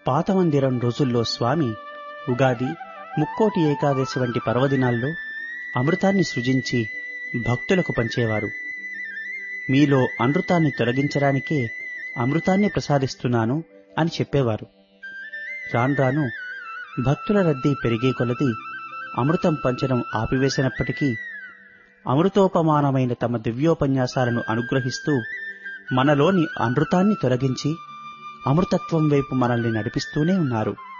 పాత మందిరం రోజుల్లో స్వామి ఉగాది ముక్కోటి ఏకాదశి వంటి పర్వదినాల్లో అమృతాన్ని సృజించి భక్తులకు పంచేవారు మీలో అనృతాన్ని తొలగించడానికే అమృతాన్ని ప్రసాదిస్తున్నాను అని చెప్పేవారు రాన్రాను భక్తుల రద్దీ పెరిగే కొలది అమృతం పంచడం ఆపివేసినప్పటికీ అమృతోపమానమైన తమ దివ్యోపన్యాసాలను అనుగ్రహిస్తూ మనలోని అనృతాన్ని తొలగించి అమృతత్వం వైపు మనల్ని నడిపిస్తూనే ఉన్నారు